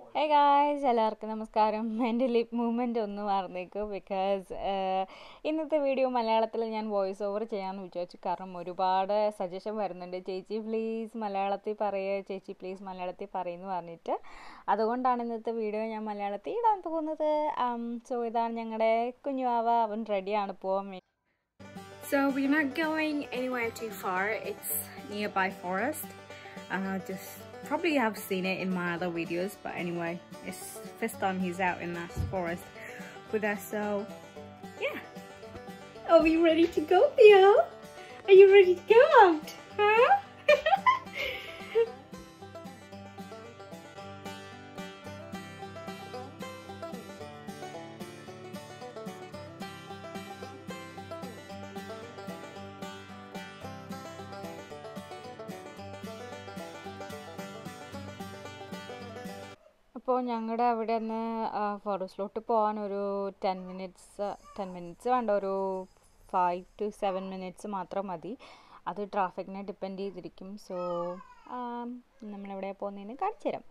Hey guys എല്ലാവർക്കും നമസ്കാരം എൻ്റെ ലിപ് മൂവ്മെൻ്റ് ഒന്ന് മറന്നേക്കും ബിക്കോസ് ഇന്നത്തെ വീഡിയോ മലയാളത്തിൽ ഞാൻ വോയിസ് ഓവർ ചെയ്യാമെന്ന് വിചാരിച്ചു കാരണം ഒരുപാട് സജഷൻ വരുന്നുണ്ട് ചേച്ചി പ്ലീസ് മലയാളത്തിൽ പറയുക ചേച്ചി പ്ലീസ് മലയാളത്തിൽ പറയുമെന്ന് പറഞ്ഞിട്ട് അതുകൊണ്ടാണ് ഇന്നത്തെ വീഡിയോ ഞാൻ മലയാളത്തിൽ ഇടാൻ പോകുന്നത് സോ ഇതാണ് ഞങ്ങളുടെ കുഞ്ഞുവാവ അവൻ റെഡിയാണ് പോകാൻ വേണ്ടി So we're not going anywhere too far. It's nearby forest. Uh, just probably have seen it in my other videos, but anyway, it's first time he's out in that forest with us. So yeah. Are we ready to go, Theo? Are you ready to go out? Huh? അപ്പോൾ ഞങ്ങളുടെ അവിടെ നിന്ന് ഫോറസ്റ്റിലോട്ട് പോകാൻ ഒരു ten minutes ten minutes വേണ്ട ഒരു five to seven minutes മാത്രം മതി അത് ട്രാഫിക്കിനെ ഡിപ്പെൻഡ് ചെയ്തിരിക്കും സോ നമ്മളെവിടെ പോകുന്നതെന്ന് കാണിച്ചു തരാം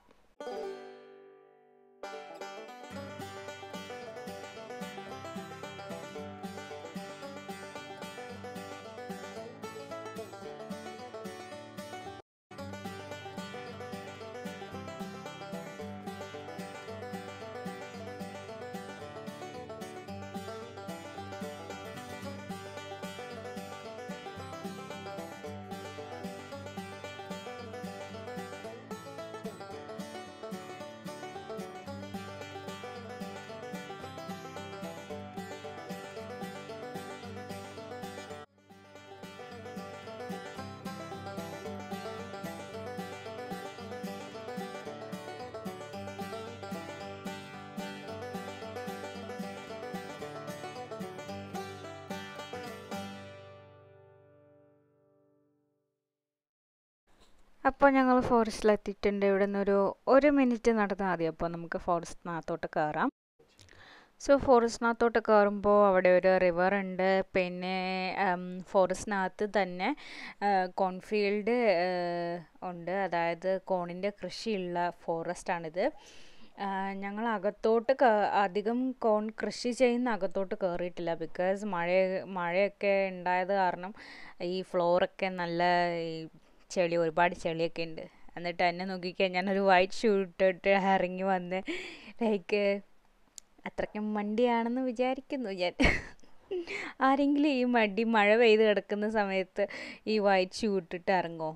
അപ്പോൾ ഞങ്ങൾ ഫോറസ്റ്റിലെത്തിയിട്ടുണ്ട് ഇവിടെ നിന്നൊരു ഒരു മിനിറ്റ് നടന്നാൽ മതി അപ്പോൾ നമുക്ക് ഫോറസ്റ്റിനകത്തോട്ട് കയറാം സോ ഫോറസ്റ്റിനകത്തോട്ട് കയറുമ്പോൾ അവിടെ ഒരു റിവർ ഉണ്ട് പിന്നെ ഫോറസ്റ്റിനകത്ത് തന്നെ കോൺഫീൽഡ് ഉണ്ട് അതായത് കോണിൻ്റെ കൃഷിയുള്ള ഫോറസ്റ്റാണിത് ഞങ്ങൾ അകത്തോട്ട് അധികം കോൺ കൃഷി ചെയ്യുന്ന അകത്തോട്ട് കയറിയിട്ടില്ല ബിക്കോസ് മഴ മഴയൊക്കെ ഉണ്ടായത് കാരണം ഈ ഫ്ലോറൊക്കെ നല്ല ഈ ചെളി ഒരുപാട് ചെളിയൊക്കെ ഉണ്ട് എന്നിട്ട് എന്നെ നോക്കിക്കാൻ ഞാനൊരു വൈറ്റ് ഷൂ ഇട്ടിട്ട് ഇറങ്ങി വന്ന് ലൈക്ക് അത്രയ്ക്കും മണ്ടിയാണെന്ന് വിചാരിക്കുന്നു ഞാൻ ആരെങ്കിലും ഈ മടി മഴ പെയ്ത് കിടക്കുന്ന സമയത്ത് ഈ വൈറ്റ് ഷൂ ഇട്ടിട്ട് ഇറങ്ങോ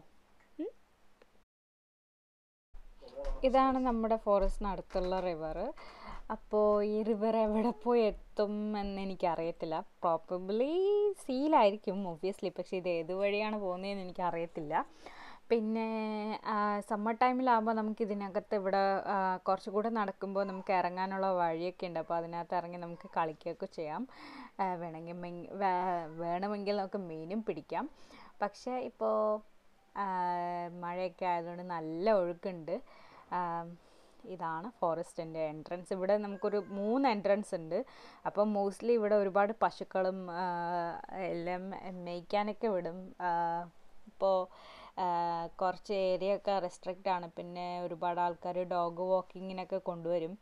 ഇതാണ് നമ്മുടെ ഫോറസ്റ്റിനടുത്തുള്ള റിവർ അപ്പോൾ ഈ റിവർ എവിടെ പോയി എത്തും എന്ന് എനിക്കറിയത്തില്ല പ്രോബബ്ലി സീലായിരിക്കും ഒബ്വിയസ്ലി പക്ഷേ ഇത് ഏത് വഴിയാണ് പോകുന്നതെന്ന് എനിക്കറിയത്തില്ല പിന്നെ സമ്മർ ടൈമിലാകുമ്പോൾ നമുക്ക് ഇതിനകത്ത് ഇവിടെ കുറച്ചുകൂടെ നടക്കുമ്പോൾ നമുക്ക് ഇറങ്ങാനുള്ള വഴിയൊക്കെ ഉണ്ട് അപ്പോൾ അതിനകത്ത് ഇറങ്ങി നമുക്ക് കളിക്കുകയൊക്കെ ചെയ്യാം വേണമെങ്കിൽ വേണമെങ്കിൽ നമുക്ക് മീനും പിടിക്കാം പക്ഷേ ഇപ്പോൾ മഴയൊക്കെ ആയതുകൊണ്ട് നല്ല ഒഴുക്കുണ്ട് ഇതാണ് ഫോറസ്റ്റിൻ്റെ എൻട്രൻസ് ഇവിടെ നമുക്കൊരു മൂന്ന് എൻട്രൻസ് ഉണ്ട് അപ്പം മോസ്റ്റ്ലി ഇവിടെ ഒരുപാട് പശുക്കളും എല്ലാം മേയ്ക്കാനൊക്കെ വിടും ഇപ്പോൾ കുറച്ച് ഏരിയ ഒക്കെ റെസ്ട്രിക്റ്റ് ആണ് പിന്നെ ഒരുപാട് ആൾക്കാർ ഡോഗ് വാക്കിങ്ങിനൊക്കെ കൊണ്ടുവരും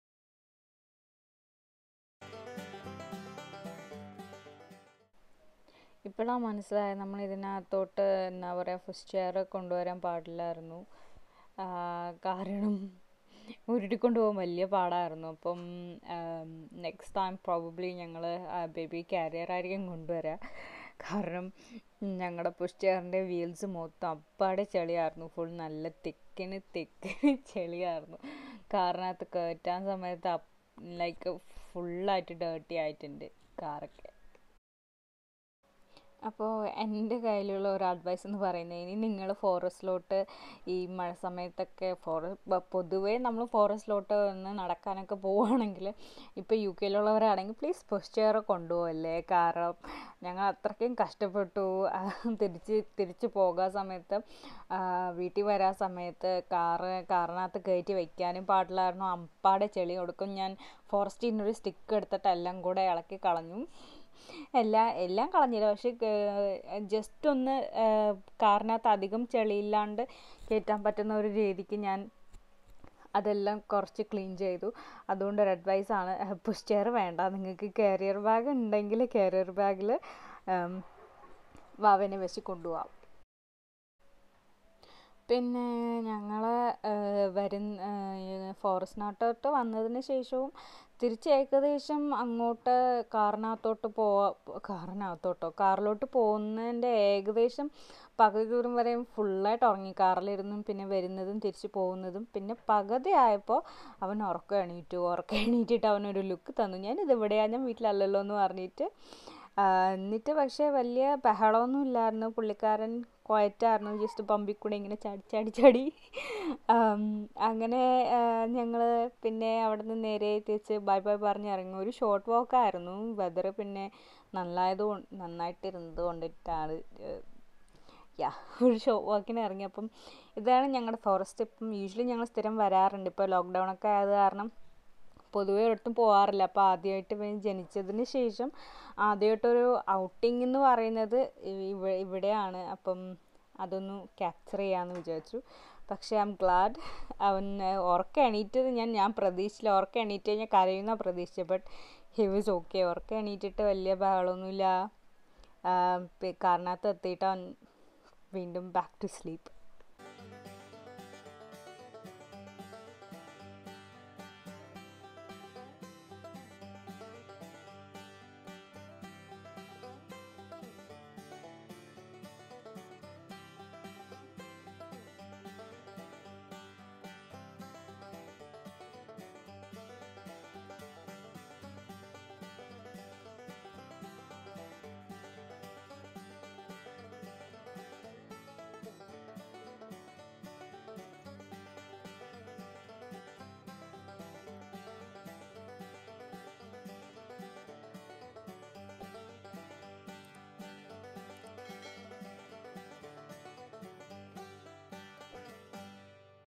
ഇപ്പോഴാണ് മനസ്സിലായത് നമ്മൾ ഇതിനകത്തോട്ട് എന്താ പറയുക ഫസ്റ്റ് ചെയർ കൊണ്ടുവരാൻ പാടില്ലായിരുന്നു കാരണം ഉരുട്ടിക്കൊണ്ട് പോകാൻ വലിയ പാടായിരുന്നു അപ്പം നെക്സ്റ്റ് ടൈം പ്രോബബ്ലി ഞങ്ങൾ ബേബി കാരിയർ ആയിരിക്കും കൊണ്ടുവരിക കാരണം ഞങ്ങളുടെ പുഷ് ചെയറിൻ്റെ വീൽസ് മൊത്തം അപ്പാടെ ചെളിയായിരുന്നു ഫുൾ നല്ല തിക്കിന് തിക്കിന് ചെളിയായിരുന്നു കാറിനകത്ത് കയറ്റാൻ സമയത്ത് ലൈക്ക് ഫുള്ളായിട്ട് ഡേർട്ടി ആയിട്ടുണ്ട് കാറൊക്കെ അപ്പോൾ എൻ്റെ കയ്യിലുള്ള ഒരു അഡ്വൈസ് എന്ന് പറയുന്നത് ഇനി നിങ്ങൾ ഫോറസ്റ്റിലോട്ട് ഈ മഴ സമയത്തൊക്കെ ഫോറ പൊതുവേ നമ്മൾ ഫോറസ്റ്റിലോട്ട് ഒന്ന് നടക്കാനൊക്കെ പോവുകയാണെങ്കിൽ ഇപ്പോൾ യു കെയിലുള്ളവരാണെങ്കിൽ പ്ലീസ് പൊസ്റ്റർ കൊണ്ടുപോകല്ലേ കാരണം ഞങ്ങൾ അത്രയ്ക്കും കഷ്ടപ്പെട്ടു തിരിച്ച് തിരിച്ച് പോകാൻ സമയത്ത് വീട്ടിൽ വരാൻ സമയത്ത് കാറ് കാറിനകത്ത് കയറ്റി വയ്ക്കാനും പാടില്ലായിരുന്നു അമ്പാടെ ചെളി കൊടുക്കും ഞാൻ ഫോറസ്റ്റിൽ നിന്നൊരു സ്റ്റിക്ക് എടുത്തിട്ട് എല്ലാം കൂടെ ഇളക്കി കളഞ്ഞു എല്ലാം എല്ലാം കളഞ്ഞില്ല പക്ഷെ ജസ്റ്റ് ഒന്ന് കാറിനകത്ത് അധികം ചെളിയില്ലാണ്ട് കയറ്റാൻ പറ്റുന്ന ഒരു രീതിക്ക് ഞാൻ അതെല്ലാം കുറച്ച് ക്ലീൻ ചെയ്തു അതുകൊണ്ട് ഒരു അഡ്വൈസാണ് പുഷ് ചെയർ വേണ്ട നിങ്ങൾക്ക് കാരിയർ ബാഗ് ഉണ്ടെങ്കിൽ കാരിയർ ബാഗിൽ വാവനെ വെച്ച് കൊണ്ടുപോകാം പിന്നെ ഞങ്ങൾ വരുന്ന ഫോറസ്റ്റിനകത്തോട്ട് വന്നതിന് ശേഷവും തിരിച്ച് ഏകദേശം അങ്ങോട്ട് കാറിനകത്തോട്ട് പോവാ കാറിനകത്തോട്ടോ കാറിലോട്ട് പോകുന്നതിൻ്റെ ഏകദേശം പകുതി ദൂരം വരെയും ഫുള്ളായിട്ട് ഉറങ്ങി കാറിലിരുന്നും പിന്നെ വരുന്നതും തിരിച്ച് പോകുന്നതും പിന്നെ പകുതി ആയപ്പോൾ അവൻ ഉറക്കം എണീറ്റു ഉറക്കം എണീറ്റിട്ട് അവനൊരു ലുക്ക് തന്നു ഞാൻ ഇതിവിടെയാണ് ഞാൻ വീട്ടിലല്ലല്ലോ എന്ന് പറഞ്ഞിട്ട് എന്നിട്ട് പക്ഷേ വലിയ ബഹളമൊന്നും ഇല്ലായിരുന്നു പുള്ളിക്കാരൻ ക്വയറ്റായിരുന്നു ജസ്റ്റ് പമ്പിൽ കൂടെ ഇങ്ങനെ ചാടി ചാടി ചാടി അങ്ങനെ ഞങ്ങൾ പിന്നെ അവിടെ നിന്ന് നേരെ തിരിച്ച് ബൈ ബൈ പറഞ്ഞ് ഇറങ്ങി ഒരു ഷോർട്ട് വാക്കായിരുന്നു വെതർ പിന്നെ നന്നായത് നന്നായിട്ടിരുന്നത് കൊണ്ടിട്ടാണ് യാ ഒരു ഷോ വാക്കിന് ഇറങ്ങി അപ്പം ഇതാണ് ഞങ്ങളുടെ ഫോറസ്റ്റ് ഇപ്പം യൂഷ്വലി ഞങ്ങൾ സ്ഥിരം വരാറുണ്ട് ഇപ്പോൾ ലോക്ക്ഡൗൺ ഒക്കെ ആയത് കാരണം പൊതുവെ ഒരിടത്തും പോകാറില്ല അപ്പോൾ ആദ്യമായിട്ട് ജനിച്ചതിന് ശേഷം ആദ്യമായിട്ടൊരു ഔട്ടിംഗ് എന്ന് പറയുന്നത് ഇവിടെയാണ് അപ്പം അതൊന്ന് ക്യാപ്ചർ ചെയ്യാമെന്ന് വിചാരിച്ചു പക്ഷേ ഐ എം ഗ്ലാഡ് അവൻ ഉറക്കം എണീറ്റത് ഞാൻ ഞാൻ പ്രതീക്ഷിച്ചില്ല ഉറക്കം എണീറ്റ് കഴിഞ്ഞാൽ കരയുന്ന പ്രതീക്ഷിച്ചത് ബട്ട് ഹി വാസ് ഓക്കെ ഉറക്കം എണീറ്റിട്ട് വലിയ ബഹളമൊന്നുമില്ല കാറിനകത്ത് എത്തിയിട്ട് അവൻ വീണ്ടും ബാക്ക് ടു സ്ലീപ്പ്